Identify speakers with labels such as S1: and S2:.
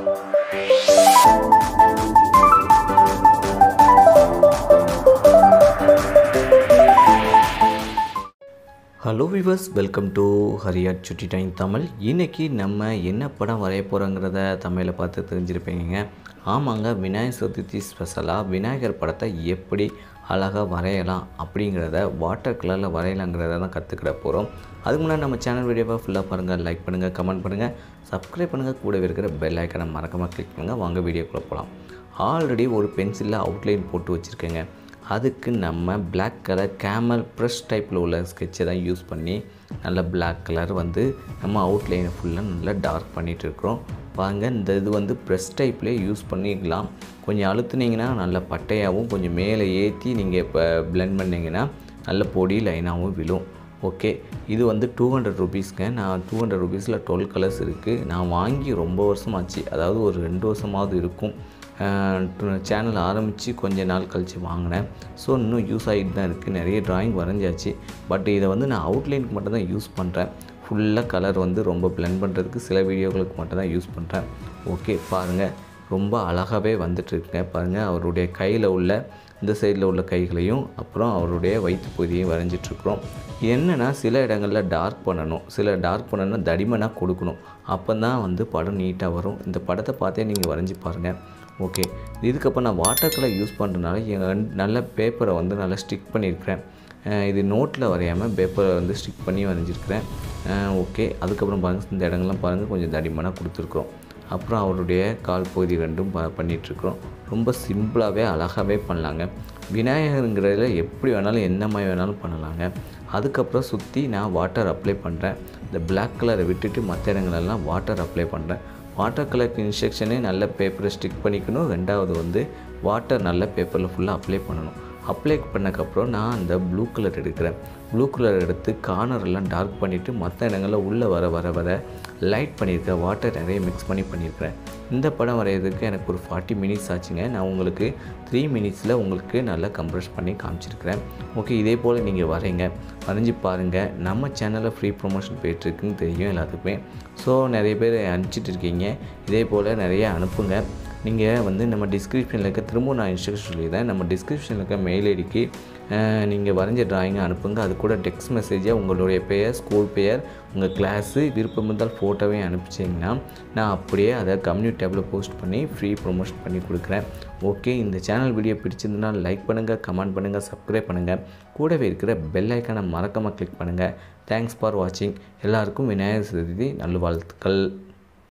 S1: hello viewers welcome to ஹரியாட் சுட்டி time Tamil இன்றைக்கி நம்ம என்ன படம் வரைய போகிறோங்கிறத தமிழில் பார்த்து தெரிஞ்சிருப்பீங்க ஆமாங்க விநாயகர் சதுர்த்தி ஸ்பெஷலாக விநாயகர் படத்தை எப்படி அழகாக வரையலாம் அப்படிங்கிறத வாட்டர் கலரில் வரையலாங்கிறத தான் கற்றுக்கிட போகிறோம் அதுக்கு முன்னாடி நம்ம சேனல் வீடியோவை ஃபுல்லாக பாருங்கள் லைக் பண்ணுங்கள் கமெண்ட் பண்ணுங்கள் சப்ஸ்கிரைப் பண்ணுங்கள் கூடவே இருக்கிற பெல் ஐக்கனை மறக்காமல் கிளிக் பண்ணுங்கள் வாங்க வீடியோக்குள்ளே போகலாம் ஆல்ரெடி ஒரு பென்சிலில் அவுட்லைன் போட்டு வச்சுருக்கேங்க அதுக்கு நம்ம Black கலர் கேமல் ப்ரெஷ் டைப்பில் உள்ள ஸ்கெட்சை தான் யூஸ் பண்ணி நல்ல Black கலர் வந்து நம்ம அவுட்லைனை ஃபுல்லாக நல்லா டார்க் பண்ணிகிட்டு இருக்கிறோம் பாருங்க இந்த இது வந்து ப்ரெஷ் டைப்லேயே யூஸ் பண்ணிக்கலாம் கொஞ்சம் அழுத்துனீங்கன்னா நல்ல பட்டையாகவும் கொஞ்சம் மேலே ஏற்றி நீங்கள் இப்போ blend பண்ணிங்கன்னா நல்ல பொடி லைனாகவும் விழும் ஓகே இது வந்து டூ ஹண்ட்ரட் ருபீஸ்ங்க நான் டூ ஹண்ட்ரட் ருபீஸில் டுவெல் கலர்ஸ் இருக்குது நான் வாங்கி ரொம்ப வருஷமாச்சு அதாவது ஒரு ரெண்டு வருஷமாவது இருக்கும் சேனல் ஆரம்பித்து கொஞ்ச நாள் கழித்து வாங்கினேன் ஸோ இன்னும் யூஸ் ஆகிட்டு தான் இருக்குது நிறைய ட்ராயிங் வரைஞ்சாச்சு பட் இதை வந்து நான் அவுட்லைனுக்கு மட்டும் தான் யூஸ் பண்ணுறேன் ஃபுல்லாக கலர் வந்து ரொம்ப blend பண்ணுறதுக்கு சில வீடியோகளுக்கு மட்டும் தான் யூஸ் பண்ணுறேன் ஓகே பாருங்கள் ரொம்ப அழகாகவே வந்துட்டுருக்குங்க பாருங்கள் அவருடைய கையில் உள்ள இந்த சைடில் உள்ள கைகளையும் அப்புறம் அவருடைய வயிற்று பகுதியையும் வரைஞ்சிட்ருக்குறோம் என்னென்னா சில இடங்களில் டார்க் பண்ணணும் சில டார்க் பண்ணணும்னா தடிமனாக கொடுக்கணும் அப்போ தான் வந்து படம் நீட்டாக வரும் இந்த படத்தை பார்த்தே நீங்கள் வரைஞ்சி பாருங்கள் ஓகே இதுக்கப்புறம் நான் வாட்டர் கலர் யூஸ் பண்ணுறதுனால என் நல்ல பேப்பரை வந்து நல்லா ஸ்டிக் பண்ணியிருக்கிறேன் அஹ் இது நோட்டில் வரையாமல் பேப்பரை வந்து ஸ்டிக் பண்ணி வரைஞ்சிருக்கிறேன் ஓகே அதுக்கப்புறம் பாருங்கள் இந்த இடங்கள்லாம் பாருங்கள் கொஞ்சம் தடிமனாக கொடுத்துருக்குறோம் அப்புறம் அவருடைய கால் பகுதி ரெண்டும் ப பண்ணிகிட்ருக்குறோம் ரொம்ப சிம்பிளாகவே அழகாகவே பண்ணலாங்க விநாயகருங்கிறதுல எப்படி வேணாலும் என்ன மாதிரி வேணாலும் பண்ணலாங்க அதுக்கப்புறம் சுற்றி நான் வாட்டர் அப்ளை பண்ணுறேன் இந்த Black கலரை விட்டுட்டு மற்ற இடங்களெல்லாம் வாட்டர் அப்ளை பண்ணுறேன் வாட்டர் கலருக்கு இன்ஸ்ட்ரக்ஷனே நல்ல பேப்பரை ஸ்டிக் பண்ணிக்கணும் ரெண்டாவது வந்து வாட்டர் நல்ல பேப்பரில் ஃபுல்லாக அப்ளை பண்ணணும் அப்ளை பண்ணக்கப்புறம் நான் அந்த ப்ளூ கலர் எடுக்கிறேன் ப்ளூ கலர் எடுத்து கார்னர் எல்லாம் டார்க் பண்ணிவிட்டு மற்ற இடங்களில் உள்ளே வர வர வர லைட் பண்ணியிருக்கேன் வாட்டர் நிறைய மிக்ஸ் பண்ணி பண்ணியிருக்கிறேன் இந்த படம் வரைகிறதுக்கு எனக்கு ஒரு ஃபார்ட்டி மினிட்ஸ் ஆச்சுங்க நான் உங்களுக்கு த்ரீ மினிட்ஸில் உங்களுக்கு நல்லா கம்ப்ரெஸ் பண்ணி காமிச்சிருக்கிறேன் ஓகே இதே போல் நீங்கள் வரைங்க வரைஞ்சி பாருங்கள் நம்ம சேனலில் ஃப்ரீ ப்ரொமோஷன் போயிட்டுருக்குன்னு தெரியும் எல்லாத்துக்குமே ஸோ நிறைய பேர் அனுப்பிச்சிட்டு இருக்கீங்க இதே போல் நிறைய அனுப்புங்க நீங்கள் வந்து நம்ம டிஸ்கிரிப்ஷனில் இருக்க திரும்ப நான் இன்ஸ்ட்ரக்ஷன் சொல்லிடுறேன் நம்ம டிஸ்கிரிப்ஷனில் இருக்க மெயில் ஐடிக்கு நீங்கள் வரைஞ்ச டிராயிங்கை அனுப்புங்க அது கூட டெக்ஸ்ட் மெசேஜாக உங்களுடைய பெயர் ஸ்கூல் பெயர் உங்கள் கிளாஸு விருப்பம் இருந்தால் ஃபோட்டோவையும் அனுப்பிச்சிங்கன்னா நான் அப்படியே அதை கம்யூனிட்டி டேப்பில் போஸ்ட் பண்ணி ஃப்ரீ ப்ரொமோஷன் பண்ணி கொடுக்குறேன் ஓகே இந்த சேனல் வீடியோ பிடிச்சிருந்தனா லைக் பண்ணுங்கள் கமெண்ட் பண்ணுங்கள் சப்ஸ்கிரைப் பண்ணுங்கள் கூடவே இருக்கிற பெல் ஐக்கானை மறக்காமல் கிளிக் பண்ணுங்கள் தேங்க்ஸ் ஃபார் வாட்சிங் எல்லாருக்கும் விநாயகர் சதுர்த்தி நல்வாழ்த்துக்கள்